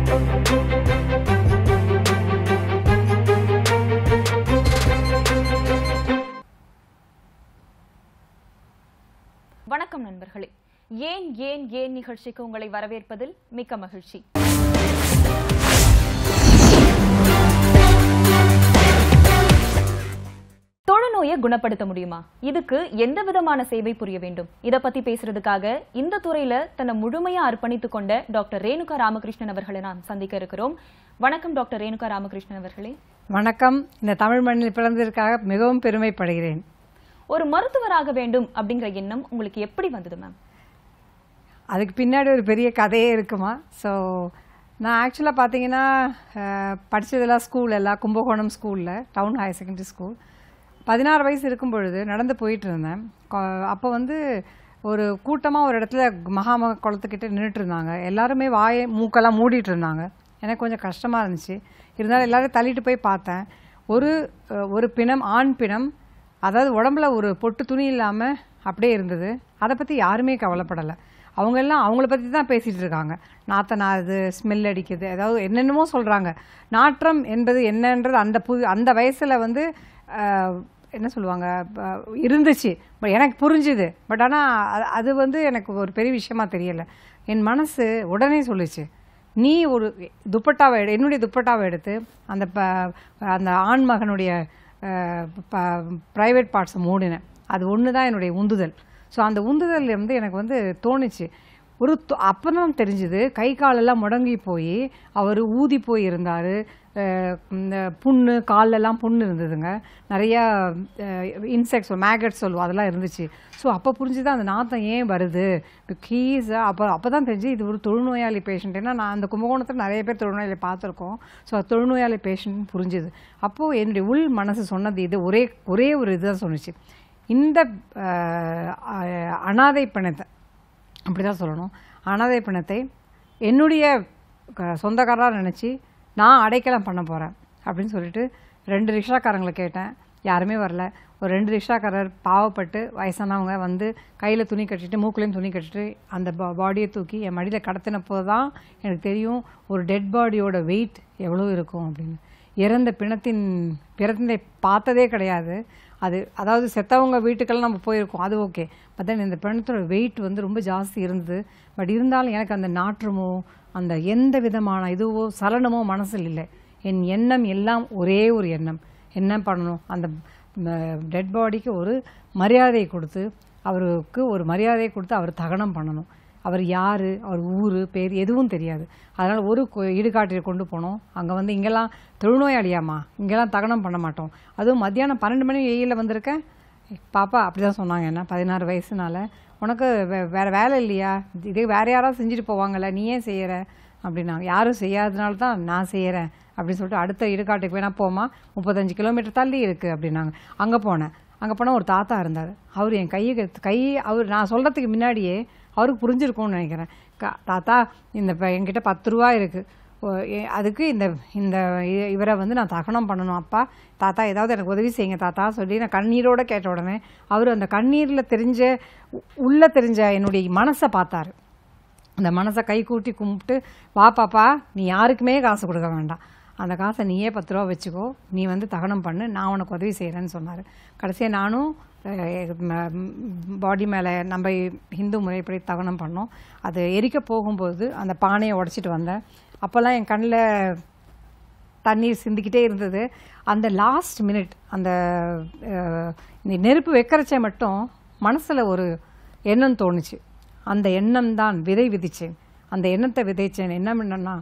வணக்கம் நண்பர்களே ஏன் ஏன் ஏன் நிகழ்ச்சிக்கு உங்களை வரவேற்பதில் மிக்க மகிழ்ச்சி தொழுநோயை குணப்படுத்த முடியுமா இதுக்கு எந்த விதமான சேவை புரிய வேண்டும் இத பத்தி பேசுறதுக்காக இந்த துறையில தன்னை முழுமையா அர்ப்பணித்துக் கொண்ட டாக்டர் ரேணுகா ராமகிருஷ்ணன் அவர்களை நாம் சந்திக்க இருக்கிறோம் வணக்கம் டாக்டர் ரேணுகா ராமகிருஷ்ணன் அவர்களே வணக்கம் இந்த தமிழ் மண்ணில் பிறந்ததற்காக மிகவும் பெருமைப்படுகிறேன் ஒரு மருத்துவராக வேண்டும் அப்படிங்கிற எண்ணம் உங்களுக்கு எப்படி வந்தது மேம் அதுக்கு பின்னாடி ஒரு பெரிய கதையே இருக்குமா ஸோ நான் ஆக்சுவலாக பார்த்தீங்கன்னா அஹ், படிச்சதெல்லாம் ஸ்கூல் எல்லாம் கும்பகோணம் ஸ்கூலில் டவுன் ஹையர் செகண்டரி ஸ்கூல் பதினாறு வயசு இருக்கும் பொழுது நடந்து போயிட்டு இருந்தேன் அப்போ வந்து ஒரு கூட்டமாக ஒரு இடத்துல மகாமக குளத்துக்கிட்ட நின்றுட்டு இருந்தாங்க எல்லாருமே வாயை மூக்கெல்லாம் மூடிட்டு இருந்தாங்க எனக்கு கொஞ்சம் கஷ்டமாக இருந்துச்சு இருந்தாலும் எல்லாரும் தள்ளிட்டு போய் பார்த்தேன் ஒரு அஹ், ஒரு பிணம் ஆண் பிணம் அதாவது உடம்புல ஒரு பொட்டு துணி இல்லாமல் அப்படியே இருந்தது அதை பற்றி யாருமே கவலைப்படலை அவங்க எல்லாம் அவங்கள பற்றி தான் பேசிகிட்டு இருக்காங்க நாத்த நாறுது ஸ்மெல் அடிக்குது ஏதாவது என்னென்னமோ சொல்கிறாங்க நாற்றம் என்பது என்னன்றது அந்த புது அந்த வயசில் வந்து ஆஹ், என்ன சொல்லுவாங்க ப- இருந்துச்சு பட் எனக்கு புரிஞ்சுது பட் ஆனால் அது வந்து எனக்கு ஒரு பெரிய விஷயமா தெரியல என் மனசு உடனே சொல்லுச்சு நீ ஒரு துப்பட்டாவை எடு என்னுடைய துப்பட்டாவை எடுத்து அந்த ப அந்த ஆண் மகனுடைய ப்ரைவேட் பார்ட்ஸை மூடினேன் அது ஒன்று தான் என்னுடைய உந்துதல் ஸோ அந்த உந்துதல் வந்து எனக்கு வந்து தோணுச்சு ஒரு அப்போ தான் தெரிஞ்சுது கை காலெல்லாம் முடங்கி போய் அவர் ஊதி போய் இருந்தார் இந்த புண்ணு கால்லெல்லாம் புண்ணு இருந்ததுங்க நிறையா இன்செக்ட்ஸ் மேகட்ஸ் சொல்லுவோம் அதெல்லாம் இருந்துச்சு ஸோ அப்போ புரிஞ்சுது அந்த நாத்தம் ஏன் வருது கீஸ் அப்போ அப்போ தான் தெரிஞ்சு இது ஒரு தொழுநோயாளி பேஷண்ட் ஏன்னா நான் அந்த கும்பகோணத்தில் நிறைய பேர் தொழுநோயாளி பார்த்துருக்கோம் ஸோ தொழுநோயாளி பேஷண்ட் புரிஞ்சுது அப்போது என்னுடைய உள் மனசு சொன்னது இது ஒரே ஒரே ஒரு இதுதான் சொன்னுச்சு இந்த அஹ், அஹ், அனாதை பிணத்தை அப்படிதான் சொல்லணும் அனாதை பிணத்தை என்னுடைய க- சொந்தக்காரராக நினச்சி நான் அடைக்கலம் பண்ண போகிறேன் அப்படின்னு சொல்லிட்டு ரெண்டு ரிக்ஷாக்காரங்களை கேட்டேன் யாருமே வரல ஒரு ரெண்டு ரிக்ஷாக்காரர் பாவப்பட்டு வயசானவங்க வந்து கையில் துணி கட்டிட்டு மூக்குலையும் துணி கட்டிட்டு அந்த பாடியை தூக்கி என் மடியில் கடத்தினப்போ தான் எனக்கு தெரியும் ஒரு டெட் பாடியோட வெயிட் எவ்வளோ இருக்கும் அப்படின்னு இறந்த பிணத்தின் பிறந்தை பார்த்ததே கிடையாது அது அதாவது செத்தவங்க வீட்டுக்கெல்லாம் நம்ம போயிருக்கோம் அது ஓகே பட் தென் இந்த பிணத்தோட வெயிட் வந்து ரொம்ப ஜாஸ்தி இருந்தது பட் இருந்தாலும் எனக்கு அந்த நாற்றமோ அந்த எந்த விதமான இதுவோ சலனமோ மனசில் இல்லை என் எண்ணம் எல்லாம் ஒரே ஒரு எண்ணம் என்ன பண்ணணும் அந்த டெட் பாடிக்கு ஒரு மரியாதை கொடுத்து அவருக்கு ஒரு மரியாதை கொடுத்து அவர் தகனம் பண்ணணும் அவர் யார் அவர் ஊர் பேர் எதுவும் தெரியாது அதனால் ஒரு கொ- இடுகாட்டில் கொண்டு போனோம் அங்கே வந்து இங்கெல்லாம் தொழுநோயாளியாம்மா இங்கெல்லாம் தகனம் பண்ண மாட்டோம் அதுவும் மத்தியானம் பன்னெண்டு மணி வெயிலில் வந்திருக்கேன் பாப்பா அப்படி தான் சொன்னாங்க என்ன பதினாறு வயசுனால உனக்கு வே வேறு வேலை இல்லையா இதே வேறு யாராவது செஞ்சுட்டு போவாங்கல்ல நீ ஏன் செய்கிற அப்படின்னாங்க யாரும் செய்யாதனால தான் நான் செய்கிறேன் அப்படின்னு சொல்லிட்டு அடுத்த இடுகாட்டுக்கு வேணா போமா முப்பத்தஞ்சு கிலோமீட்டர் தள்ளி இருக்குது அப்படின்னாங்க அங்கே போனேன் அங்கே போனால் ஒரு தாத்தா இருந்தார் அவர் என் கையை கை அவர் நான் சொல்கிறதுக்கு முன்னாடியே அவருக்கு புரிஞ்சிருக்கும்னு நினைக்கிறேன் கா- தாத்தா இந்த ப- என்கிட்ட பத்து ரூபா இருக்குது அதுக்கு இந்த இந்த இ- இவரை வந்து நான் தகனம் பண்ணணும் அப்பா தாத்தா ஏதாவது எனக்கு உதவி செய்யுங்க தாத்தா சொல்லி நான் கண்ணீரோட கேட்ட உடனே அவர் அந்த கண்ணீரில் தெரிஞ்ச உ- உள்ள தெரிஞ்ச என்னுடைய மனசை பார்த்தாரு அந்த மனசை கை கூட்டி கும்பிட்டு வா பாப்பா நீ யாருக்குமே காசு கொடுக்க வேண்டாம் அந்த காசை நீயே பத்து ரூபா வச்சுக்கோ நீ வந்து தகனம் பண்ணு நான் உனக்கு உதவி செய்கிறேன்னு சொன்னார் கடைசியாக நானும் பாடி மேலே நம்ம ஹிந்து முறைப்படி தகனம் பண்ணோம் அது எரிக்க போகும்போது அந்த பானையை உடச்சிட்டு வந்தேன் அப்போல்லாம் என் கண்ணில் தண்ணீர் சிந்திக்கிட்டே இருந்தது அந்த லாஸ்ட் மினிட் அந்த அஹ், இந்த நெருப்பு வைக்கிறச்ச மட்டும் மனசில் ஒரு எண்ணம் தோணுச்சு அந்த எண்ணம் தான் விதை விதிச்சேன் அந்த எண்ணத்தை விதைச்சேன் என்ன என்னன்னா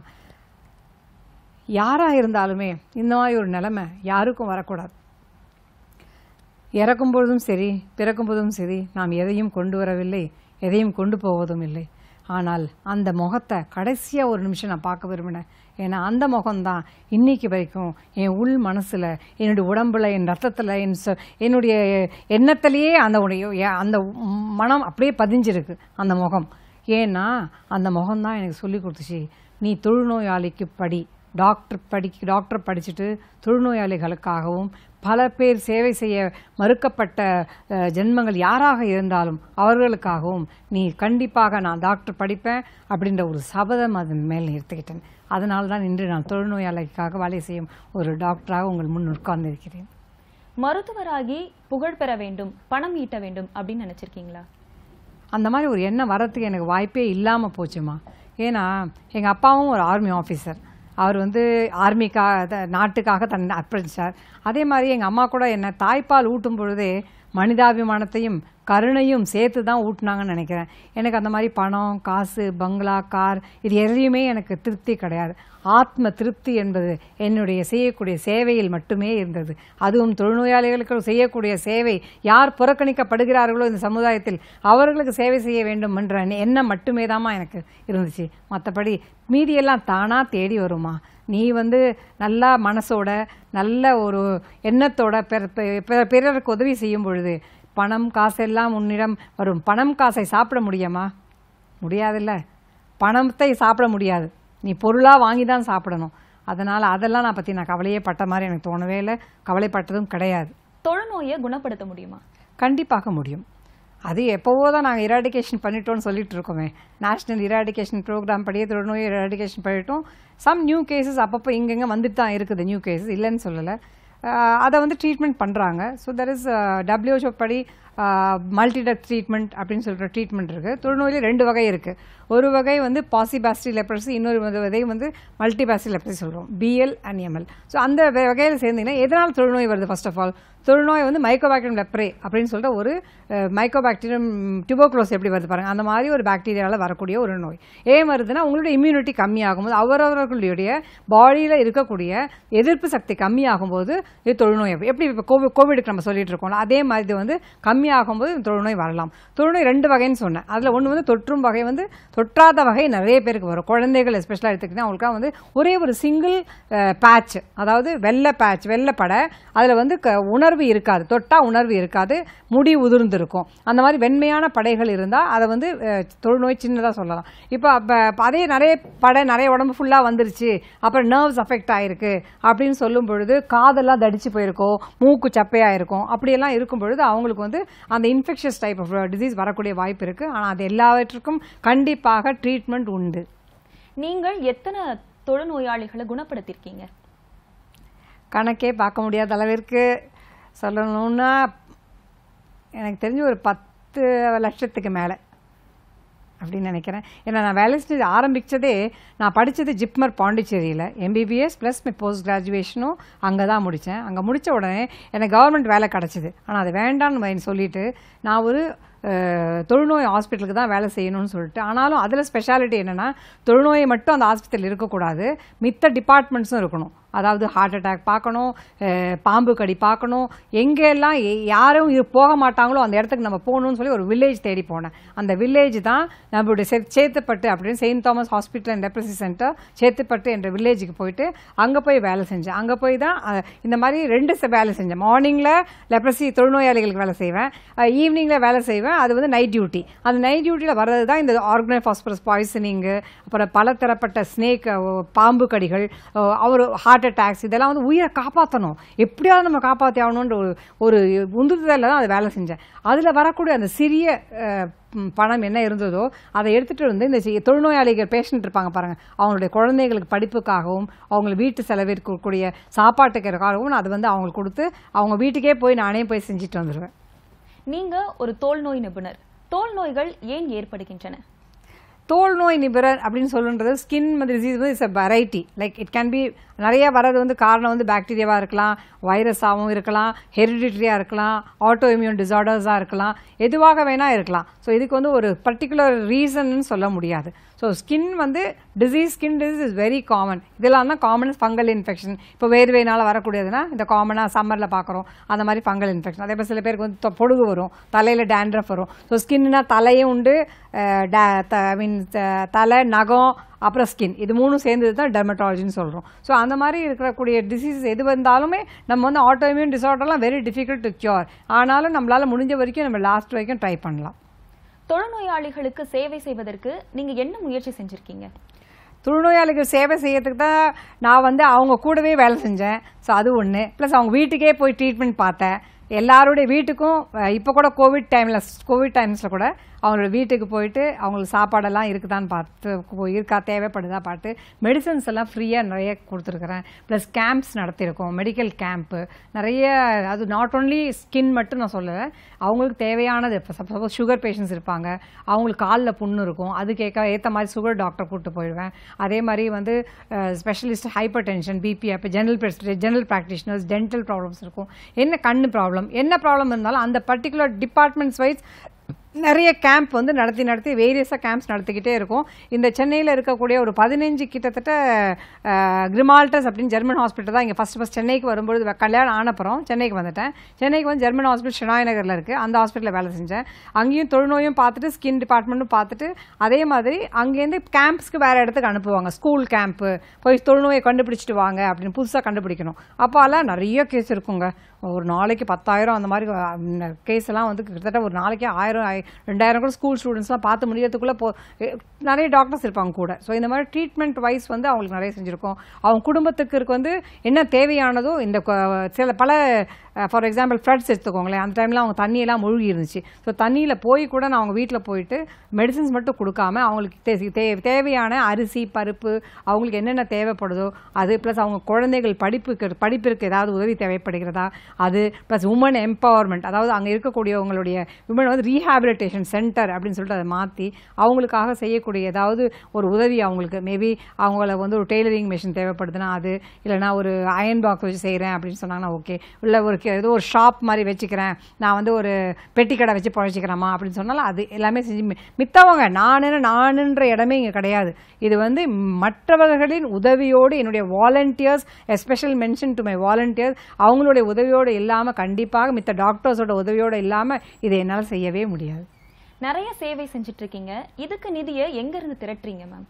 யாராக இருந்தாலுமே இந்த மாதிரி ஒரு நிலைமை யாருக்கும் வரக்கூடாது இறக்கும் பொழுதும் சரி பிறக்கும் போதும் சரி நாம் எதையும் கொண்டு வரவில்லை எதையும் கொண்டு போவதும் இல்லை ஆனால் அந்த முகத்தை கடைசியாக ஒரு நிமிஷம் நான் பார்க்க விரும்பினேன் ஏன்னா அந்த முகம்தான் இன்னைக்கு வரைக்கும் என் உள் மனசில் என்னுடைய உடம்புல என் ரத்தத்தில் என் ச- என்னுடைய எண்ணத்திலேயே அந்த உடைய எ- அந்த மனம் அப்படியே பதிஞ்சிருக்கு அந்த முகம் ஏன்னா அந்த முகம்தான் எனக்கு சொல்லி கொடுத்துச்சு நீ தொழுநோயாளிக்கு படி டாக்டர் படிக்க டாக்டர் படிச்சுட்டு தொழுநோயாளிகளுக்காகவும் பல பேர் சேவை செய்ய மறுக்கப்பட்ட அஹ், ஜென்மங்கள் யாராக இருந்தாலும் அவர்களுக்காகவும் நீ கண்டிப்பாக நான் டாக்டர் படிப்பேன் அப்படின்ற ஒரு சபதம் அதன் மேல் நிறுத்திக்கிட்டேன் அதனால தான் இன்று நான் தொழுநோயாளிக்காக வேலை செய்யும் ஒரு டாக்டராக உங்கள் முன் உட்கார்ந்திருக்கிறேன் மருத்துவராகி புகழ் பெற வேண்டும் பணம் ஈட்ட வேண்டும் அப்படின்னு நினைச்சிருக்கீங்களா அந்த மாதிரி ஒரு எண்ணம் வரத்துக்கு எனக்கு வாய்ப்பே இல்லாமல் போச்சுமா ஏன்னா எங்கள் அப்பாவும் ஒரு ஆர்மி ஆஃபீஸர் அவர் வந்து ஆர்மிக்காக நாட்டுக்காக தன் அர்ப்பணிச்சார் அதே மாதிரி எங்கள் அம்மா கூட என்ன தாய்ப்பால் ஊட்டும் பொழுதே மனிதாபிமானத்தையும் கருணையும் சேர்த்து தான் ஊட்டினாங்கன்னு நினைக்கிறேன் எனக்கு அந்த மாதிரி பணம் காசு பங்களா கார் இது எதையுமே எனக்கு திருப்தி கிடையாது ஆத்ம திருப்தி என்பது என்னுடைய செய்யக்கூடிய சேவையில் மட்டுமே இருந்தது அதுவும் தொழுநோயாளிகளுக்கு செய்யக்கூடிய சேவை யார் புறக்கணிக்கப்படுகிறார்களோ இந்த சமுதாயத்தில் அவர்களுக்கு சேவை செய்ய வேண்டும் என்ற எண்ணம் மட்டுமே தாம்மா எனக்கு இருந்துச்சு மற்றபடி மீதியெல்லாம் தானா தேடி வருமா நீ வந்து நல்லா மனசோட நல்ல ஒரு எண்ணத்தோட பிற- பிற- பிறருக்கு உதவி செய்யும் பொழுது பணம் காசெல்லாம் உன்னிடம் வரும் பணம் காசை சாப்பிட முடியுமா முடியாதுல்ல பணத்தை சாப்பிட முடியாது நீ பொருளாக வாங்கி தான் சாப்பிடணும் அதனால் அதெல்லாம் நான் பற்றி நான் கவலையே பட்ட மாதிரி எனக்கு தோணவே இல்லை கவலைப்பட்டதும் கிடையாது தொழுநோயை குணப்படுத்த முடியுமா கண்டிப்பாக முடியும் அது எப்போவோ தான் நாங்கள் இராடிகேஷன் பண்ணிட்டோம்னு சொல்லிட்டு இருக்கோமே நேஷ்னல் இராடிகேஷன் ப்ரோக்ராம் படியே தொழுநோய் இராடிகேஷன் பண்ணிட்டோம் சம் நியூ கேசஸ் அப்பப்போ இங்கங்கே வந்துட்டு தான் இருக்குது நியூ கேசஸ் இல்லைன்னு சொல்லலை அஹ் அதை வந்து ட்ரீட்மெண்ட் பண்ணுறாங்க ஸோ தட் இஸ் டபிள்யூஹெச்ஓ படி மல்டிடக் ட்ரீட்மெண்ட் அப்படின்னு சொல்கிற ட்ரீட்மெண்ட் இருக்குது தொழுநோயிலே ரெண்டு வகை இருக்குது ஒரு வகை வந்து பாசிபாஸ்டி லெப்ரசி இன்னொரு வந்து வகை வந்து மல்டிபாஸ்டி லெப்ரசி சொல்கிறோம் பிஎல் அண்ட் எம்எல் ஸோ அந்த வ- வகையில் சேர்ந்தீங்கன்னா எதனால் தொழுநோய் வருது ஃபர்ஸ்ட் ஆஃப் ஆல் தொழுநோய் வந்து மைக்கோபாக்டீரியம் லெப்ரே அப்படின்னு சொல்லிட்டு ஒரு மைக்கோபாக்டீரியம் டியூபோக்ளோஸ் எப்படி வருது பாருங்க அந்த மாதிரி ஒரு பாக்டீரியாவில் வரக்கூடிய ஒரு நோய் ஏன் வருதுன்னா உங்களுடைய இம்யூனிட்டி கம்மியாகும்போது அவரவர்களுடைய பாடியில் இருக்கக்கூடிய எதிர்ப்பு சக்தி கம்மியாகும்போது இது தொழுநோய் வரும். எப்படி இப்போ கோவிட் கோவிடுக்கு நம்ம சொல்லிட்டு இருக்கோம்ல அதே மாதிரி இது வந்து கம்மியாகும்போது இந்த தொழுநோய் வரலாம் தொழுநோய் ரெண்டு வகைன்னு சொன்னேன் அதில் ஒன்று வந்து தொற்றும் வகை வந்து தொற்றாத வகை நிறைய பேருக்கு வரும் குழந்தைகள் எஸ்பெஷலாக எடுத்துக்கிட்டா அவங்களுக்காக வந்து ஒரே ஒரு சிங்கிள் பேட்ச் அதாவது வெள்ளை பேட்ச் வெள்ளைப்படை அதில் வந்து க- உணர்வு இருக்காது தொட்டா உணர்வு இருக்காது முடி உதிர்ந்திருக்கும் அந்த மாதிரி வெண்மையான படைகள் இருந்தால் அதை வந்து அஹ், தொழுநோய் சின்னதாக சொல்லலாம் இப்போ அப்போ அதே நிறைய படை நிறைய உடம்பு ஃபுல்லாக வந்துருச்சு அப்புறம் நர்வ்ஸ் அஃபெக்ட் ஆயிருக்கு அப்படின்னு சொல்லும் பொழுது காதெல்லாம் தடிச்சு போயிருக்கோம் மூக்கு சப்பையாக இருக்கும் அப்படியெல்லாம் இருக்கும் பொழுது அவங்களுக்கு வந்து அந்த இன்ஃபெக்ஷஸ் டைப் ஆஃப் டிசீஸ் வரக்கூடிய வாய்ப்பு இருக்குது ஆனால் அது எல்லாவற்றுக்கும் கண்டிப்பாக ட்ரீட்மெண்ட் உண்டு நீங்கள் எத்தனை தொழுநோயாளிகளை குணப்படுத்தியிருக்கீங்க கணக்கே பார்க்க முடியாத அளவிற்கு சொல்லணும்னா எனக்கு தெரிஞ்சு ஒரு பத்து லட்சத்துக்கு மேலே அப்படின்னு நினைக்கிறேன் ஏன்னா நான் வேலை செஞ்சு ஆரம்பித்ததே நான் படித்தது ஜிப்மர் பாண்டிச்சேரியில் எம்பிபிஎஸ் ப்ளஸ் போஸ்ட் கிராஜுவேஷனும் அங்கே தான் முடித்தேன் அங்கே முடித்த உடனே எனக்கு கவர்மெண்ட் வேலை கிடச்சிது ஆனால் அது வேண்டான்னு சொல்லிட்டு நான் ஒரு அஹ், தொழுநோய் ஹாஸ்பிட்டலுக்கு தான் வேலை செய்யணும்னு சொல்லிட்டு ஆனாலும் அதில் ஸ்பெஷாலிட்டி என்னென்னா தொழுநோயை மட்டும் அந்த ஹாஸ்பிட்டல் இருக்கக்கூடாது மித்த டிபார்ட்மெண்ட்ஸும் இருக்கணும் அதாவது ஹார்ட் அட்டாக் பார்க்கணும் அஹ், பாம்பு கடி பார்க்கணும் எங்கெல்லாம் எ- யாரும் இரு- போக மாட்டாங்களோ அந்த இடத்துக்கு நம்ம போகணும்னு சொல்லி ஒரு வில்லேஜ் தேடி போனேன் அந்த வில்லேஜ் தான் நம்மளுடைய சே- சேத்துப்பட்டு அப்படின்னு saint Thomas hospital and leprosy centre Chetpet என்ற வில்லேஜுக்கு போயிட்டு அங்கே போய் வேலை செஞ்சேன் அங்கே போய் தான் அஹ், இந்த மாதிரி ரெண்டு ச- வேலை செஞ்சேன் மார்னிங்கில் லெப்ரசி தொழுநோயாளிகளுக்கு வேலை செய்வேன் ஈவினிங்கில் வேலை செய்வேன் அது வந்து நைட் டியூட்டி அந்த நைட் டியூட்டியில் வர்றது தான் இந்த ஆர்கனை ஃபாஸ்பரஸ் பாய்சனிங்கு அப்புறம் பல தரப்பட்ட ஸ்னேக் பாம்பு கடிகள் அஹ், அவர் ஹார்ட் அட்டாக்ஸ் இதெல்லாம் வந்து உயிரை காப்பாற்றணும் எப்படியாவது நம்ம காப்பாற்றி ஆகணுன்ற ஒரு ஒரு உந்துதலில் தான் அது வேலை செஞ்சேன் அதில் வரக்கூடிய அந்த சிறிய அஹ், ம், பணம் என்ன இருந்ததோ அதை எடுத்துகிட்டு வந்து இந்த சி- தொழுநோயாளிகள் பேஷண்ட் இருப்பாங்க பாருங்க அவங்களுடைய குழந்தைகளுக்கு படிப்புக்காகவும் அவங்க வீட்டு செலவிற்கக்கூடிய சாப்பாட்டுக்காகவும் நான் அது வந்து அவங்களுக்கு கொடுத்து அவங்க வீட்டுக்கே போய் நானே போய் செஞ்சுட்டு வந்துடுவேன் நீங்க ஒரு தோல் நோய் நிபுணர் தோல் நோய்கள் ஏன் ஏற்படுகின்றன தோல் நோய் நிபுணர் அப்படின்னு சொல்லுன்றது ஸ்கின் டிசீஸ் வந்து it's a variety like it can be நிறைய வரது வந்து காரணம் வந்து பாக்டீரியாவாக இருக்கலாம் வைரஸாகவும் இருக்கலாம் ஹெரிடிட்ரியாக இருக்கலாம் ஆட்டோ இம்யூன் டிசார்டர்ஸாக இருக்கலாம் எதுவாக வேணா இருக்கலாம் ஸோ இதுக்கு வந்து ஒரு பர்டிகுலர் ரீசன்னு சொல்ல முடியாது ஸோ ஸ்கின் வந்து disease skin disease is very common இதெல்லாம் தான் காமன் ஃபங்கல் இன்ஃபெக்ஷன் இப்போ வேர்வையினால் வரக்கூடியதுன்னா இந்த காமனாக சம்மரில் பார்க்குறோம் அந்த மாதிரி ஃபங்கல் இன்ஃபெக்ஷன் அதே மாதிரி சில பேருக்கு வந்து தொ- பொடுகு வரும் தலையில் டேண்ட்ரஃப் வரும் ஸோ ஸ்கின்னா தலையும் உண்டு ஐ மீன் தலை நகம் அப்புறம் ஸ்கின் இது மூணும் சேர்ந்தது தான் டெர்மட்டாலஜின்னு சொல்கிறோம் ஸோ அந்த மாதிரி இருக்கக்கூடிய டிசீஸ் எது வந்தாலுமே நம்ம வந்து ஆட்டோஇம்யூன் டிசார்டர்லாம் வெரி டிஃபிகல்ட் டு கியூர் ஆனாலும் நம்மளால் முடிஞ்ச வரைக்கும் நம்ம லாஸ்ட் வரைக்கும் ட்ரை பண்ணலாம் தொழுநோயாளிகளுக்கு சேவை செய்வதற்கு நீங்க என்ன முயற்சி செஞ்சிருக்கீங்க தொழுநோயாளிகள் சேவை செய்யறதுக்கு தான் நான் வந்து அவங்க கூடவே வேலை செஞ்சேன் ஸோ அது ஒன்று ப்ளஸ் அவங்க வீட்டுக்கே போய் ட்ரீட்மெண்ட் பார்த்தேன் எல்லாருடைய வீட்டுக்கும் இப்போ கூட கோவிட் டைமில் கோவிட் டைம்ஸில் கூட அவங்களோட வீட்டுக்கு போயிட்டு அவங்களுக்கு சாப்பாடெல்லாம் இருக்குதான்னு பார்த்து போ- இருக்கா தேவைப்படுதா பார்த்து மெடிசன்ஸ் எல்லாம் ஃப்ரீயாக நிறைய கொடுத்துருக்குறேன் ப்ளஸ் கேம்ப்ஸ் நடத்தியிருக்கோம் மெடிக்கல் கேம்ப்பு நிறைய அது நாட் ஓன்லி ஸ்கின் மட்டும் நான் சொல்லலை அவங்களுக்கு தேவையானது இப்போ சப்போஸ் சுகர் பேஷண்ட்ஸ் இருப்பாங்க அவங்களுக்கு காலில் புண்ணு இருக்கும் அது கேட்க ஏற்ற மாதிரி சுகர் டாக்டர் கூப்பிட்டு போயிடுவேன் அதே மாதிரி வந்து ஸ்பெஷலிஸ்ட் ஹைப்பர் டென்ஷன் பிபி அப்போ general general practitioners dental problems இருக்கும் என்ன கண்ணு ப்ராப்ளம் என்ன ப்ராப்ளம் இருந்தாலும் அந்த பர்டிகுலர் டிபார்ட்மெண்ட்ஸ் வைஸ் நிறைய கேம்ப் வந்து நடத்தி நடத்தி வேரியஸாக கேம்ப்ஸ் நடத்திக்கிட்டே இருக்கும் இந்த சென்னையில் இருக்கக்கூடிய ஒரு பதினஞ்சு கிட்டத்தட்ட கிரிமால்டஸ் அப்படின்னு ஜெர்மன் ஹாஸ்பிட்டல் தான் இங்கே ஃபஸ்ட் ஃபஸ்ட் சென்னைக்கு வரும்பொழுது வ- கல்யாணம் ஆனப்புறம் சென்னைக்கு வந்துட்டேன் சென்னைக்கு வந்து ஜெர்மன் ஹாஸ்பிட்டல் ஷெனாய் நகரில் இருக்குது அந்த ஹாஸ்பிட்டலில் வேலை செஞ்சேன் அங்கேயும் தொழுநோயும் பார்த்துட்டு ஸ்கின் டிபார்ட்மெண்ட்டும் பார்த்துட்டு அதே மாதிரி அங்கேருந்து கேம்ப்ஸ்க்கு வேறு இடத்துக்கு அனுப்புவாங்க ஸ்கூல் கேம்ப்பு போய் தொழுநோயை கண்டுபிடிச்சிட்டு வாங்க அப்படின்னு புதுசாக கண்டுபிடிக்கணும் அப்போல்லாம் நிறைய கேஸ் இருக்குங்க ஒரு நாளைக்கு பத்தாயிரம் அந்த மாதிரி கேஸ் எல்லாம் வந்து கிட்டத்தட்ட ஒரு நாளைக்கு ஆயிரம் ஆயி- ரெண்டாயிரம் கூட ஸ்கூல் ஸ்டூடெண்ட்ஸ்லாம் பார்த்து முடியறதுக்குள்ளே போ எ- நிறைய டாக்டர்ஸ் இருப்பாங்க கூட ஸோ இந்த மாதிரி ட்ரீட்மெண்ட் வைஸ் வந்து அவங்களுக்கு நிறைய செஞ்சுருக்கோம் அவங்க குடும்பத்துக்கு இருக்க வந்து என்ன தேவையானதோ இந்த கொ- சில பல ஃபார் எக்ஸாம்பிள் ஃப்ளட்ஸ் எடுத்துக்கோங்களேன் அந்த டைமில் அவங்க தண்ணியெல்லாம் மூழ்கி இருந்துச்சு ஸோ தண்ணியில் போய் கூட நான் அவங்க வீட்டில் போயிட்டு மெடிசின்ஸ் மட்டும் கொடுக்காம அவங்களுக்கு தே- தே- தேவையான அரிசி பருப்பு அவங்களுக்கு என்னென்ன தேவைப்படுதோ அது ப்ளஸ் அவங்க குழந்தைகள் படிப்புக்கு படிப்பிற்கு ஏதாவது உதவி தேவைப்படுகிறதா அது ப்ளஸ் உமன் எம்பவர்மெண்ட் அதாவது அங்கே இருக்கக்கூடியவங்களுடைய உமன் வந்து ரீஹாபிலிட்டேஷன் சென்டர் அப்படின்னு சொல்லிட்டு அதை மாற்றி அவங்களுக்காக செய்யக்கூடிய ஏதாவது ஒரு உதவி அவங்களுக்கு மேபி அவங்கள வந்து ஒரு டெய்லரிங் மிஷின் தேவைப்படுதுன்னா அது இல்லைனா ஒரு அயன் பாக்ஸ் வச்சு செய்கிறேன் அப்படின்னு சொன்னாங்கன்னா ஓகே இல்லை ஒரு கே- ஏதோ ஒரு ஷாப் மாதிரி வச்சுக்கிறேன் நான் வந்து ஒரு பெட்டி கடை வச்சு பழச்சிக்கிறேம்மா அப்படின்னு சொன்னாலும் அது எல்லாமே செஞ்சு மி- மித்தவங்க நானு நானுன்ற இடமே இங்கே கிடையாது இது வந்து மற்றவர்களின் உதவியோடு என்னுடைய volunteers special mention to my volunteers அவங்களுடைய உதவியோடு இல்லாமல் கண்டிப்பாக மித்த டாக்டர்ஸோட உதவியோடு இல்லாமல் இதை என்னால் செய்யவே முடியாது நிறைய சேவை செஞ்சுட்டு இருக்கீங்க இதுக்கு நிதியை எங்க இருந்து திரட்டுறீங்க மேம்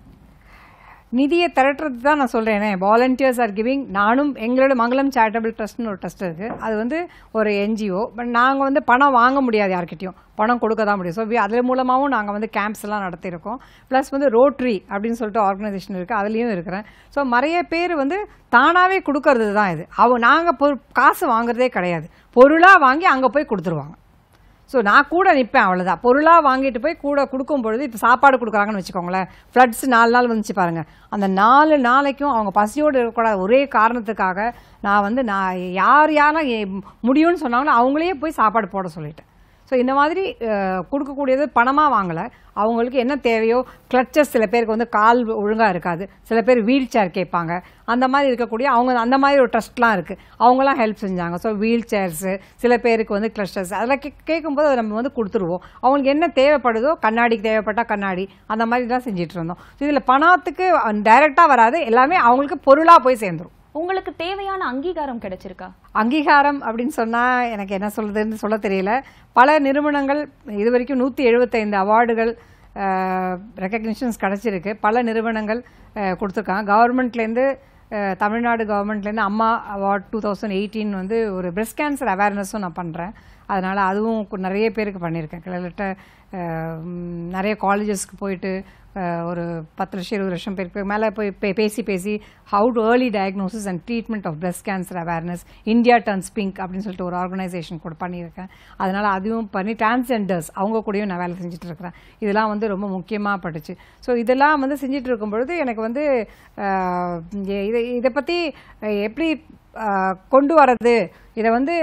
நிதியை திரட்டுறது தான் நான் சொல்கிறேனே வாலண்டியர்ஸ் ஆர் கிவிங் நானும் எங்களோட மங்களம் சேரிட்டபிள் ட்ரஸ்ட்னு ஒரு ட்ரஸ்ட் இருக்குது அது வந்து ஒரு என்ஜிஓ பட் நாங்கள் வந்து பணம் வாங்க முடியாது யார்கிட்டயும் பணம் கொடுக்க தான் முடியும் ஸோ அதன் மூலமாகவும் நாங்கள் வந்து கேம்ப்ஸ் எல்லாம் நடத்தியிருக்கோம் ப்ளஸ் வந்து ரோட்ரி அப்படின்னு சொல்லிட்டு ஆர்கனைசேஷன் இருக்குது அதுலேயும் இருக்கிறேன் ஸோ நிறைய பேர் வந்து தானாகவே கொடுக்கறது தான் இது அவ நாங்கள் பொரு காசு வாங்குறதே கிடையாது பொருளாக வாங்கி அங்கே போய் கொடுத்துருவாங்க ஸோ நான் கூட நிற்பேன் அவ்வளோதான் பொருளாக வாங்கிட்டு போய் கூட கொடுக்கும் பொழுது இப்போ சாப்பாடு கொடுக்குறாங்கன்னு வச்சுக்கோங்களேன் ஃப்ளட்ஸ் நாலு நாள் வந்துச்சு பாருங்க அந்த நாலு நாளைக்கும் அவங்க பசியோடு இருக்கக்கூடாத ஒரே காரணத்துக்காக நான் வந்து நான் யார் யாரெல்லாம் எ- முடியும்னு சொன்னாங்களோ அவங்களையே போய் சாப்பாடு போட சொல்லிட்டேன் ஸோ இந்த மாதிரி அஹ், கொடுக்கக்கூடியது பணமாக வாங்கலை அவங்களுக்கு என்ன தேவையோ கிளச்சஸ் சில பேருக்கு வந்து கால் ஒழுங்காக இருக்காது சில பேர் வீல் சேர் கேட்பாங்க அந்த மாதிரி இருக்கக்கூடிய அவங்க அந்த மாதிரி ஒரு ட்ரஸ்ட்லாம் இருக்குது அவங்களாம் ஹெல்ப் செஞ்சாங்க ஸோ வீல் சேர்ஸு சில பேருக்கு வந்து கிளச்சஸ் அதெல்லாம் கே கேட்கும்போது அதை நம்ம வந்து கொடுத்துருவோம் அவங்களுக்கு என்ன தேவைப்படுதோ கண்ணாடிக்கு தேவைப்பட்டால் கண்ணாடி அந்த மாதிரி தான் செஞ்சுட்டு இருந்தோம் ஸோ இதில் பணத்துக்கு டைரெக்டாக வராது எல்லாமே அவங்களுக்கு பொருளாக போய் சேர்ந்துரும் உங்களுக்கு தேவையான அங்கீகாரம் கிடைச்சிருக்கா அங்கீகாரம் அப்படின்னு சொன்னால் எனக்கு என்ன சொல்றதுன்னு சொல்ல தெரியல பல நிறுவனங்கள் இது வரைக்கும் நூற்றி எழுபத்தைந்து அவார்டுகள் ரெக்கக்னிஷன்ஸ் கிடச்சிருக்கு பல நிறுவனங்கள் அஹ், கொடுத்துருக்காங்க கவர்மெண்ட்லேருந்து தமிழ்நாடு கவர்மெண்ட்லேருந்து அம்மா அவார்ட் டூ தௌசண்ட் எயிட்டீன் வந்து ஒரு பிரஸ்ட் கேன்சர் அவேர்னஸும் நான் பண்ணுறேன் அதனால் அதுவும் கு- நிறைய பேருக்கு பண்ணியிருக்கேன் கிட்டத்தட்ட அஹ், ம், நிறைய காலேஜஸ்க்கு போயிட்டு அஹ், ஒரு பத்து லட்சம் இருபது லட்சம் பேருக்கு மேலே போய் பே- பேசி பேசி how to early diagnosis and treatment of breast cancer awareness India turns pink அப்படின்னு சொல்லிட்டு ஒரு ஆர்கனைசேஷன் கூட பண்ணியிருக்கேன் அதனால் அதுவும் பண்ணி டிரான்ஸ்ஜெண்டர்ஸ் அவங்க கூடயும் நான் வேலை செஞ்சுட்டு இருக்கிறேன் இதெல்லாம் வந்து ரொம்ப முக்கியமாக பட்டுச்சு ஸோ இதெல்லாம் வந்து செஞ்சுட்டு இருக்கும் பொழுது எனக்கு வந்து அஹ், இதை இதை பற்றி எப்படி அஹ், கொண்டு வர்றது இதை வந்து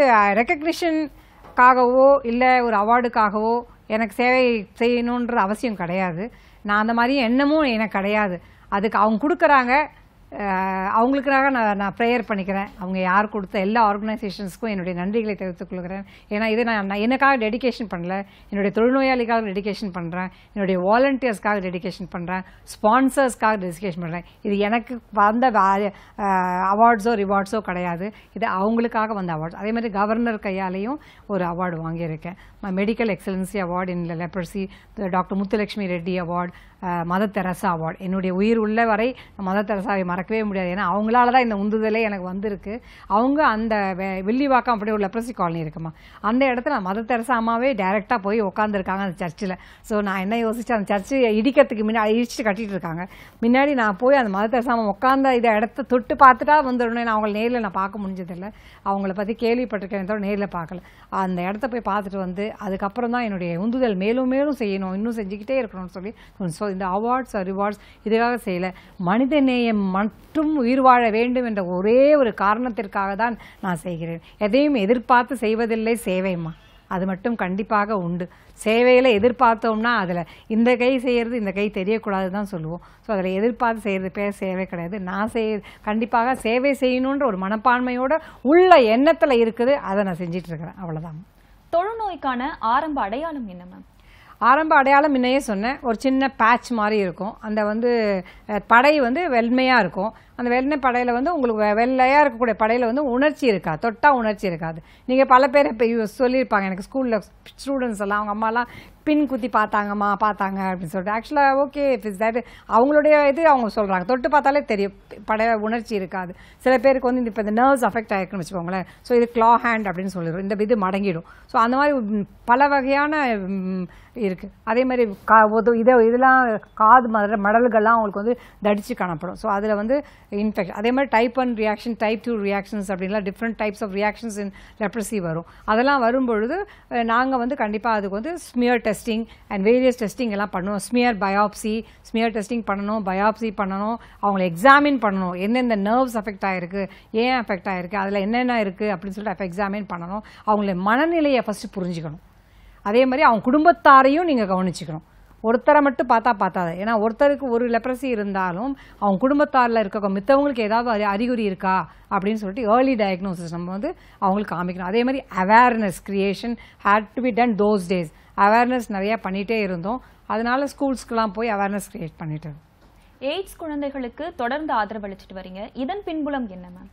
ரெக்கக்னிஷனுக்காகவோ இல்லை ஒரு அவார்டுக்காகவோ எனக்கு சேவை செய்யணுன்ற அவசியம் கிடையாது நான் அந்த மாதிரி எண்ணமும் எனக்கு கிடையாது அதுக்கு அவங்க கொடுக்குறாங்க அஹ், அவங்களுக்காக நான் நான் ப்ரேயர் பண்ணிக்கிறேன் அவங்க யார் கொடுத்த எல்லா ஆர்கனைசேஷன்ஸ்க்கும் என்னுடைய நன்றிகளை தெரிவித்துக் கொள்கிறேன் ஏன்னா இது நான் நான் எனக்காக டெடிகேஷன் பண்ணல என்னுடைய தொழில்நோயாளிக்காக டெடிகேஷன் பண்ணுறேன் என்னுடைய வாலண்டியர்ஸ்க்காக டெடிகேஷன் பண்ணுறேன் ஸ்பான்சர்ஸ்க்காக டெடிகேஷன் பண்ணுறேன் இது எனக்கு வந்த அவார்ட்ஸோ ரிவார்ட்ஸோ கிடையாது இது அவங்களுக்காக வந்த அவார்ட்ஸ் அதே மாதிரி கவர்னர் கையாலேயும் ஒரு அவார்டு வாங்கியிருக்கேன் medical excellency award in leprosy doctor Muthulakshmi Reddy award Mother Teresa award என்னுடைய உயிர் உள்ள வரை மதர் தெரசாவை மறக்கவே முடியாது ஏன்னா அவங்களால தான் இந்த உந்துதலே எனக்கு வந்திருக்கு அவங்க அந்த வெ- வில்லிவாக்கம் அப்படி ஒரு லெப்ரசி காலனி இருக்குமா அந்த இடத்துல மதர் தெரசா அம்மாவே டைரெக்டாக போய் உட்காந்துருக்காங்க அந்த சர்ச்சில் ஸோ நான் என்ன யோசிச்சேன் அந்த சர்ச்சு இடிக்கிறதுக்கு முன்னாடி இடிச்சு கட்டிட்டு இருக்காங்க முன்னாடி நான் போய் அந்த மதர் தெரசா அம்மா உட்காந்த இதை இடத்த தொட்டு பார்த்துட்டா வந்துடணும் நான் அவங்களை நேரில் நான் பார்க்க முடிஞ்சதில்லை அவங்கள பற்றி கேள்விப்பட்டிருக்கேன் தவிர நேரில் பார்க்கல அந்த இடத்த போய் பார்த்துட்டு வந்து அதுக்கப்புறம் தான் என்னுடைய உந்துதல் மேலும் மேலும் செய்யணும் இன்னும் செஞ்சுக்கிட்டே இருக்கணும்னு சொல்லி ஸோ இந்த அவார்ட்ஸ் ரிவார்ட்ஸ் இதுக்காக செய்யலை மனித நேயம் மட்டும் உயிர் வாழ வேண்டும் என்ற ஒரே ஒரு காரணத்திற்காக தான் நான் செய்கிறேன் எதையும் எதிர்பார்த்து செய்வதில்லை சேவைம்மா அது மட்டும் கண்டிப்பாக உண்டு சேவையில் எதிர்பார்த்தோம்னா அதில் இந்த கை செய்கிறது இந்த கை தெரியக்கூடாது தான் சொல்லுவோம் ஸோ அதில் எதிர்பார்த்து செய்கிறது பேர் சேவை கிடையாது நான் செய் கண்டிப்பாக சேவை செய்யணுன்ற ஒரு மனப்பான்மையோட உள்ள எண்ணத்தில் இருக்குது அதை நான் செஞ்சிட்டு இருக்கிறேன் அவ்வளோதான் தொழுநோய்க்கான ஆரம்ப அடையாளம் என்ன மேம் ஆரம்ப அடையாளம் முன்னையே சொன்னேன் ஒரு சின்ன பேட்ச் மாதிரி இருக்கும் அந்த வந்து அஹ், படை வந்து வெண்மையாக இருக்கும் அந்த வெண்ணெய் படையில் வந்து உங்களுக்கு வெ- வெள்ளையா இருக்கக்கூடிய படையில் வந்து உணர்ச்சி இருக்காது தொட்டா உணர்ச்சி இருக்காது நீங்கள் பல பேர் இப்போ சொல்லியிருப்பாங்க எனக்கு ஸ்கூலில் ஸ்டூடெண்ட்ஸ் எல்லாம் அவங்க அம்மாலாம் பின் குத்தி பார்த்தாங்கம்மா பார்த்தாங்க அப்படின்னு சொல்லிட்டு ஆக்சுவலாக ஓகே இஸ் தட் அவங்களுடைய இது அவங்க சொல்கிறாங்க தொட்டு பார்த்தாலே தெரியும் படைய உணர்ச்சி இருக்காது சில பேருக்கு வந்து இப்போ இந்த நர்வ்ஸ் அஃபெக்ட் ஆயிருக்குன்னு வச்சுக்கோங்களேன் ஸோ இது க்ளா ஹேண்ட் அப்படின்னு சொல்லிடுறோம் இந்த இது மடங்கிடும் ஸோ அந்த மாதிரி ம், பல வகையான ம், இருக்கு அதே மாதிரி கா ஒது- இதை இதெல்லாம் காது மட மடல்கள்லாம் அவங்களுக்கு வந்து தடிச்சு காணப்படும் ஸோ அதில் வந்து இன்ஃபெக்ஷன் அதே மாதிரி type one reaction type two reactions அப்படின்லாம் different types of reactions in leprosy வரும் அதெல்லாம் வரும்பொழுது நாங்கள் வந்து கண்டிப்பாக அதுக்கு வந்து smear testing and various testing எல்லாம் பண்ணுவோம் ஸ்மியர் பயாப்சி ஸ்மியர் டெஸ்டிங் பண்ணணும் பயாப்சி பண்ணணும் அவங்களை எக்ஸாமின் பண்ணணும் எந்தெந்த நர்வ்ஸ் அஃபெக்ட் ஆயிருக்கு ஏன் அஃபெக்ட் ஆயிருக்கு அதில் என்னென்ன இருக்குது அப்படின்னு சொல்லிட்டு அப்போ எக்ஸாமின் பண்ணணும் அவங்கள மனநிலையை ஃபஸ்ட்டு புரிஞ்சுக்கணும் அதே மாதிரி அவங்க குடும்பத்தாரையும் நீங்கள் கவனிச்சுக்கணும் ஒருத்தரை மட்டும் பார்த்தா பார்த்தாது ஏன்னா ஒருத்தருக்கு ஒரு லெப்ரசி இருந்தாலும் அவங்க குடும்பத்தாரில் இருக்க மித்தவங்களுக்கு ஏதாவது அறி- அறிகுறி இருக்கா அப்படின்னு சொல்லிட்டு ஏர்லி டயக்னோசிஸ் நம்ம வந்து அவங்களுக்கு காமிக்கணும் அதே மாதிரி awareness creation had to be done those days awareness நிறையா பண்ணிகிட்டே இருந்தோம் அதனால ஸ்கூல்ஸ்க்கெலாம் போய் அவேர்னஸ் கிரியேட் பண்ணிட்டு இருந்தோம். எய்ட்ஸ் குழந்தைகளுக்கு தொடர்ந்து ஆதரவளிச்சிட்டு வரீங்க இதன் பின்புலம் என்ன மேம்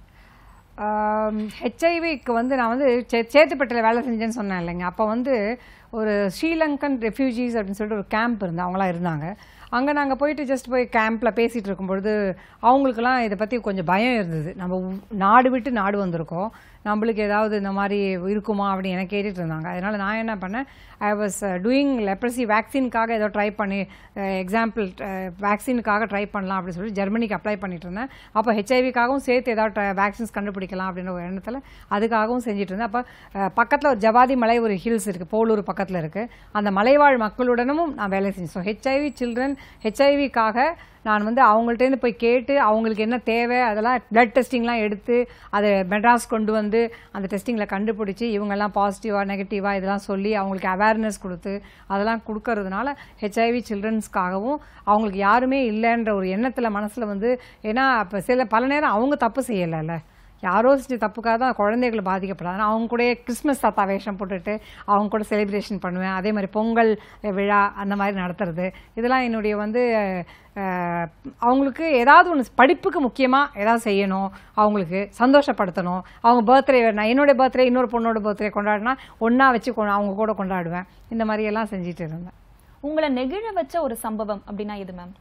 ஹெச்ஐவிக்கு வந்து நான் வந்து சே சேத்துப்பட்டில் வேலை செஞ்சேன்னு சொன்னேன் இல்லைங்க அப்போ வந்து ஒரு ஸ்ரீலங்கன் ரெஃப்யூஜிஸ் அப்படின்னு சொல்லிட்டு ஒரு கேம்ப் இருந்து அவங்களாம் இருந்தாங்க அங்கே நாங்கள் போயிட்டு ஜஸ்ட் போய் கேம்பில் பேசிகிட்டு இருக்கும்பொழுது அவங்களுக்குலாம் இதை பற்றி கொஞ்சம் பயம் இருந்தது நம்ம உ- நாடு விட்டு நாடு வந்திருக்கோம் நம்மளுக்கு ஏதாவது இந்த மாதிரி இருக்குமா அப்படின்னு எனக்கு கேட்டுட்டு இருந்தாங்க அதனால நான் என்ன பண்ணேன் ஐ வாஸ் டூயிங் லெப்ரசி வேக்சினுக்காக ஏதோ ட்ரை பண்ணி எக்ஸாம்பிள் வேக்சினுக்காக ட்ரை பண்ணலாம் அப்படின்னு சொல்லி ஜெர்மனிக்கு அப்ளை பண்ணிட்டு இருந்தேன் அப்போ ஹெச்ஐவிக்காகவும் சேர்த்து ஏதாவது வேக்சின்ஸ் கண்டுபிடிக்கலாம் அப்படின்ற ஒரு எண்ணத்தில் அதுக்காகவும் செஞ்சுட்டு இருந்தேன் அப்போ பக்கத்தில் ஒரு ஜவாதி மலை ஒரு ஹில்ஸ் இருக்குது போலூர் பக்கத்தில் இருக்குது அந்த மலைவாழ் மக்களுடனும் நான் வேலை செஞ்சேன் ஸோ ஹெச்ஐவி சில்ட்ரன் ஹெச்ஐவிக்காக நான் வந்து அவங்கள்ட்டேருந்து போய் கேட்டு அவங்களுக்கு என்ன தேவை அதெல்லாம் பிளட் டெஸ்டிங்லாம் எடுத்து அதை மெட்ராஸ் கொண்டு வந்து அந்த டெஸ்டிங்கில் கண்டுபிடிச்சி இவங்கெல்லாம் பாசிட்டிவாக நெகட்டிவாக இதெல்லாம் சொல்லி அவங்களுக்கு அவேர்னஸ் கொடுத்து அதெல்லாம் கொடுக்கறதுனால ஹெச்ஐவி சில்ட்ரன்ஸ்க்காகவும் அவங்களுக்கு யாருமே இல்லைன்ற ஒரு எண்ணத்தில் மனசில் வந்து ஏன்னா இப்போ சில பல நேரம் அவங்க தப்பு செய்யலைல்ல யாரோ செஞ்ச தப்புக்காக தான் குழந்தைகள் பாதிக்கப்படாது அவங்க கூட கிறிஸ்மஸ் தாத்தா வேஷம் போட்டுட்டு அவங்க கூட செலிப்ரேஷன் பண்ணுவேன் அதே மாதிரி பொங்கல் விழா அந்த மாதிரி நடத்துறது இதெல்லாம் என்னுடைய வந்து அஹ், அவங்களுக்கு ஏதாவது ஒன்று படிப்புக்கு முக்கியமாக ஏதாவது செய்யணும் அவங்களுக்கு சந்தோஷப்படுத்தணும் அவங்க பர்த்டே நான் என்னுடைய பர்த்டே இன்னொரு பொண்ணோட பர்த்டே கொண்டாடினா ஒன்றா வச்சு கொ- அவங்க கூட கொண்டாடுவேன் இந்த மாதிரி எல்லாம் செஞ்சுட்டு இருந்தேன் உங்களை நெகிழ வச்ச ஒரு சம்பவம் அப்படின்னா இது மேம்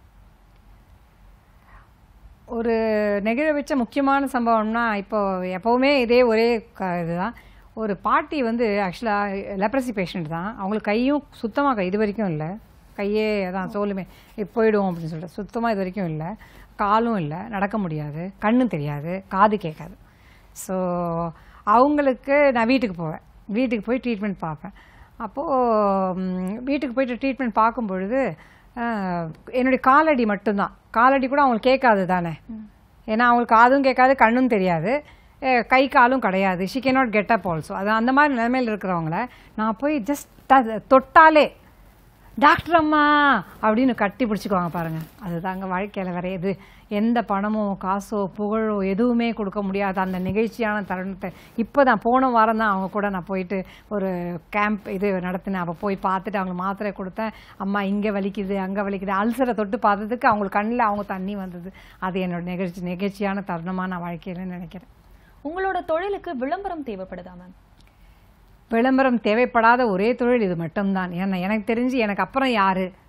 ஒரு நெகிழ வச்ச முக்கியமான சம்பவம்னா இப்போ எப்போவுமே இதே ஒரே க இதுதான் ஒரு பாட்டி வந்து ஆக்சுவலாக லெப்ரசி பேஷண்ட் தான் அவங்களுக்கு கையும் சுத்தமாக கை இது வரைக்கும் இல்லை கையே அதான் தோலுமே இப்போ போயிடுவோம் அப்படின்னு சொல்லிட்டு சுத்தமாக இது வரைக்கும் இல்லை காலும் இல்லை நடக்க முடியாது கண்ணும் தெரியாது காது கேட்காது ஸோ அவங்களுக்கு நான் வீட்டுக்கு போவேன் வீட்டுக்கு போய் ட்ரீட்மெண்ட் பார்ப்பேன் அப்போது வீட்டுக்கு போயிட்டு ட்ரீட்மெண்ட் பார்க்கும் பொழுது ஆஹ், என்னுடைய காலடி மட்டும்தான் காலடி கூட அவங்களுக்கு கேட்காது தானே ஏன்னா அவங்களுக்கு காதும் கேட்காது கண்ணும் தெரியாது அஹ், கை காலும் கிடையாது she can not get up also அது அந்த மாதிரி நிலைமையில் இருக்கிறவங்கள நான் போய் ஜஸ்ட் தொட்டாலே டாக்டர் அம்மா அப்படின்னு கட்டி பிடிச்சிக்குவாங்க பாருங்க அதுதாங்க வாழ்க்கையில் வேற எது எந்த பணமோ காசோ புகழோ எதுவுமே கொடுக்க முடியாத அந்த நிகழ்ச்சியான தருணத்தை இப்போ தான் போன வாரம் தான் அவங்க கூட நான் போயிட்டு ஒரு கேம்ப் இது நடத்தினேன் அப்போ போய் பார்த்துட்டு அவங்களுக்கு மாத்திரை கொடுத்தேன் அம்மா இங்கே வலிக்குது அங்கே வலிக்குது அல்சரை தொட்டு பார்த்ததுக்கு அவங்களுக்கு கண்ணில் அவங்க தண்ணி வந்தது அது என்னோட நிகழ்ச்சி நிகழ்ச்சியான தருணமாக நான் வாழ்க்கையில் நினைக்கிறேன் உங்களோட தொழிலுக்கு விளம்பரம் தேவைப்படுதா மேம் விளம்பரம் தேவைப்படாத ஒரே தொழில் இது மட்டும்தான் ஏன்னா எனக்கு தெரிஞ்சு எனக்கு அப்புறம் யாரு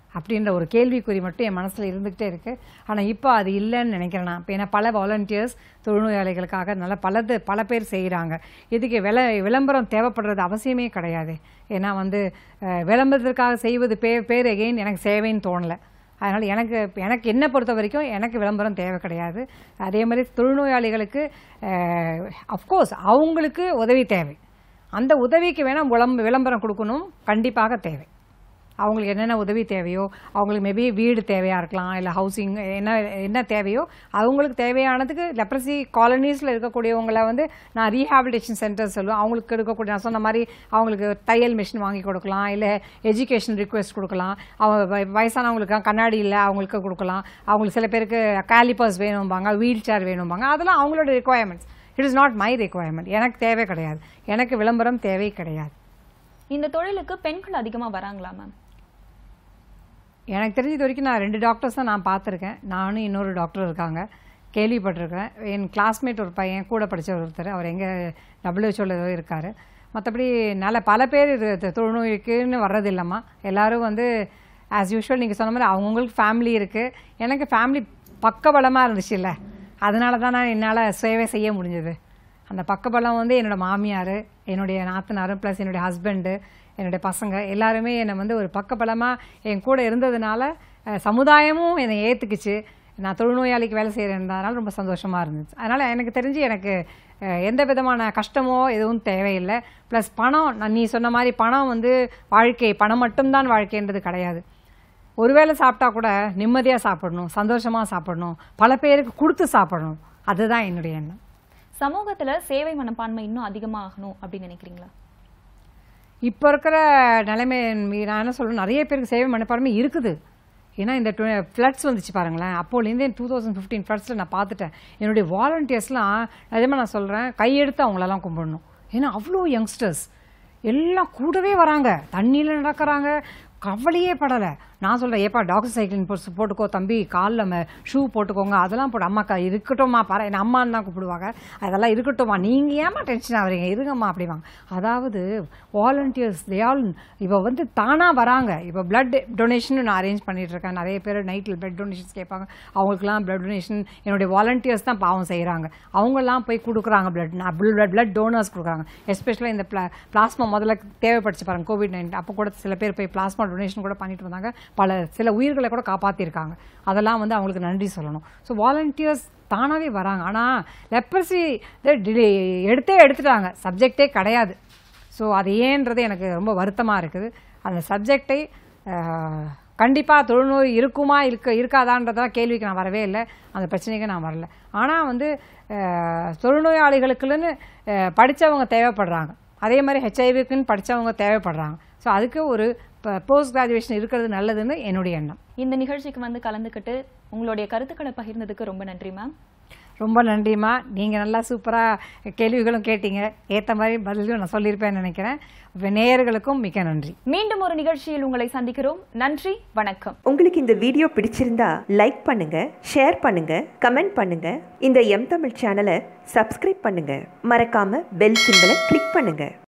அப்படின்ற ஒரு கேள்விக்குறி மட்டும் என் மனசில் இருந்துக்கிட்டே இருக்குது ஆனால் இப்போ அது இல்லைன்னு நினைக்கிறேன் நான் இப்போ ஏன்னா பல வாலண்டியர்ஸ் தொழுநோயாளிகளுக்காக நல்ல பலது பல பேர் செய்கிறாங்க இதுக்கு விள விளம்பரம் தேவைப்படுறது அவசியமே கிடையாது ஏன்னா வந்து அஹ், விளம்பரத்திற்காக செய்வது பேர் பேர் எகெயின் எனக்கு சேவைன்னு தோணலை அதனால் எனக்கு எனக்கு என்னை பொறுத்த வரைக்கும் எனக்கு விளம்பரம் தேவை கிடையாது அதே மாதிரி தொழுநோயாளிகளுக்கு அஃப்கோர்ஸ் அவங்களுக்கு உதவி தேவை அந்த உதவிக்கு வேணால் விளம்ப விளம்பரம் கொடுக்கணும் கண்டிப்பாக தேவை அவங்களுக்கு என்னென்ன உதவி தேவையோ அவங்களுக்கு மேபி வீடு தேவையாக இருக்கலாம் இல்லை ஹவுசிங் என்ன என்ன தேவையோ அவங்களுக்கு தேவையானதுக்கு லெப்ரசி காலனிஸில் இருக்கக்கூடியவங்கள வந்து நான் ரீஹாபிலிட்டேஷன் சென்டர் சொல்லுவேன் அவங்களுக்கு இருக்கக்கூடிய நான் சொன்ன மாதிரி அவங்களுக்கு தையல் மிஷின் வாங்கி கொடுக்கலாம் இல்லை எஜுகேஷன் ரிக்வெஸ்ட் கொடுக்கலாம் அவங்க வய- வயசானவங்களுக்கு கண்ணாடி இல்லை அவங்களுக்கு கொடுக்கலாம் அவங்களுக்கு சில பேருக்கு கேலிப்பர்ஸ் வேணும்பாங்க வீல் சேர் வேணும்பாங்க அதெல்லாம் அவங்களோட requirements it is not my requirement எனக்கு தேவை கிடையாது எனக்கு விளம்பரம் தேவை கிடையாது இந்த தொழிலுக்கு பெண்கள் அதிகமா வராங்களா மேம் எனக்கு தெரிஞ்சது வரைக்கும் நான் ரெண்டு டாக்டர்ஸ் தான் நான் பார்த்துருக்கேன் நானும் இன்னொரு டாக்டர் இருக்காங்க கேள்விப்பட்டிருக்கேன் என் கிளாஸ்மேட் ஒரு பையன் கூட படிச்ச ஒருத்தர் அவர் எங்கே டபிள்யூஹெச்ஓவில் இருக்கார் மற்றபடி நல்ல பல பேர் இது இது தொழுநோய்க்குன்னு வர்றதில்லம்மா எல்லாரும் வந்து ஆஸ் யூஷுவல் நீங்கள் சொன்ன மாதிரி அவங்கவுங்களுக்கு ஃபேமிலி இருக்குது எனக்கு ஃபேமிலி பக்கபலமாக இருந்துச்சுல்ல அதனால தான் நான் என்னால் சேவை செய்ய முடிஞ்சது அந்த பக்கபலம் வந்து என்னோட மாமியார் என்னுடைய நாத்தனார் ப்ளஸ் என்னுடைய ஹஸ்பண்டு என்னுடைய பசங்க எல்லாருமே என்னை வந்து ஒரு பக்கபலமாக என் கூட இருந்ததுனால அஹ், சமுதாயமும் என்னை ஏற்றுக்குச்சு நான் தொழுநோயாளிக்கு வேலை செய்கிறேன்றதுனால ரொம்ப சந்தோஷமாக இருந்துச்சு அதனால் எனக்கு தெரிஞ்சு எனக்கு அஹ், எந்த விதமான கஷ்டமோ எதுவும் தேவையில்லை ப்ளஸ் பணம் நான் நீ சொன்ன மாதிரி பணம் வந்து வாழ்க்கை பணம் மட்டும்தான் வாழ்க்கைன்றது கிடையாது ஒருவேளை சாப்பிட்டா கூட நிம்மதியாக சாப்பிடணும் சந்தோஷமாக சாப்பிடணும் பல பேருக்கு கொடுத்து சாப்பிடணும் அதுதான் என்னுடைய எண்ணம் சமூகத்துல சேவை மனப்பான்மை இன்னும் அதிகமாகணும் அப்படின்னு நினைக்கிறீங்களா இப்போ இருக்கிற நிலைமை நான் என்ன சொல்றேன் நிறைய பேருக்கு சேவை மனப்பான்மை இருக்குது ஏன்னா இந்த ஃப்ளட்ஸ் வந்துச்சு பாருங்களேன் அப்போலேருந்து டூ தௌசண்ட் ஃபிஃப்டீன் ஃப்ளட்ஸில் நான் பார்த்துட்டேன் என்னுடைய வாலண்டியர்ஸ்லாம் நிஜமாக நான் சொல்கிறேன் கையெடுத்து அவங்களெல்லாம் கும்பிடணும் ஏன்னா அவ்வளோ யங்ஸ்டர்ஸ் எல்லாம் கூடவே வராங்க தண்ணியில் நடக்கிறாங்க கவலையே படலை நான் சொல்கிறேன் ஏப்பா டாக்டர் சைக்கிளின் போட்டு போட்டுக்கோ தம்பி காலில் ஷூ போட்டுக்கோங்க அதெல்லாம் போட்டு அம்மாக்கா இருக்கட்டும்மா பாரு என் அம்மான்னு தான் கூப்பிடுவாங்க அதெல்லாம் இருக்கட்டும்மா நீங்கள் ஏமா டென்ஷன் ஆகுறீங்க இருங்கம்மா அப்படிவாங்க அதாவது வாலண்டியர்ஸ் தே ஆல் இப்போ வந்து தானாக வராங்க இப்போ பிளட் டொனேஷன் நான் அரேஞ்ச் பண்ணிட்டு இருக்கேன் நிறைய பேர் நைட்டில் பிளட் டொனேஷன்ஸ் கேட்பாங்க அவங்களுக்குலாம் பிளட் டொனேஷன் என்னுடைய வாலண்டியர்ஸ் தான் பாவம் செய்கிறாங்க அவங்கெல்லாம் போய் கொடுக்குறாங்க பிளட் பிளட் பிளட் டோனர்ஸ் கொடுக்குறாங்க எஸ்பெஷலாக இந்த பிளா பிளாஸ்மா முதல்ல தேவைப்பட்டுச்சு பாருங்க கோவிட் நைன்டீன் அப்போ கூட சில பேர் போய் பிளாஸ்மா டொனேஷன் கூட பண்ணிட்டு வந்தாங்க பல சில உயிர்களை கூட காப்பாற்றிருக்காங்க அதெல்லாம் வந்து அவங்களுக்கு நன்றி சொல்லணும் ஸோ வாலண்டியர்ஸ் தானாகவே வராங்க ஆனால் லெப்பர்சி எடுத்தே எடுத்துட்டாங்க சப்ஜெக்டே கிடையாது ஸோ அது ஏன்றது எனக்கு ரொம்ப வருத்தமாக இருக்குது அந்த சப்ஜெக்டை கண்டிப்பாக தொழுநோய் இருக்குமா இருக்க இருக்காதான்றதெல்லாம் கேள்விக்கு நான் வரவே இல்லை அந்த பிரச்சனைக்கு நான் வரல ஆனால் வந்து அஹ், தொழுநோயாளிகளுக்குன்னு அஹ், படிச்சவங்க தேவைப்படுறாங்க அதே மாதிரி ஹெச்ஐவிக்குன்னு படிச்சவங்க தேவைப்படுறாங்க ஸோ அதுக்கு ஒரு போஸ்ட் கிராஜுவேஷன் இருக்கிறது நல்லதுன்னு என்னுடைய எண்ணம் இந்த நிகழ்ச்சிக்கு வந்து கலந்துக்கிட்டு உங்களுடைய கருத்துக்களை பகிர்ந்ததுக்கு ரொம்ப நன்றி மேம் ரொம்ப நன்றிம்மா நீங்கள் நல்லா சூப்பராக கேள்விகளும் கேட்டீங்க ஏற்ற மாதிரி பதிலும் நான் சொல்லியிருப்பேன்னு நினைக்கிறேன் இப்ப நேயர்களுக்கும் மிக்க நன்றி மீண்டும் ஒரு நிகழ்ச்சியில் உங்களை சந்திக்கிறோம் நன்றி வணக்கம் உங்களுக்கு இந்த வீடியோ பிடிச்சிருந்தா லைக் பண்ணுங்க ஷேர் பண்ணுங்க கமெண்ட் பண்ணுங்க இந்த எம் தமிழ் சேனலை சப்ஸ்கிரைப் பண்ணுங்க மறக்காம பெல் சிம்பலை கிளிக் பண்ணுங்க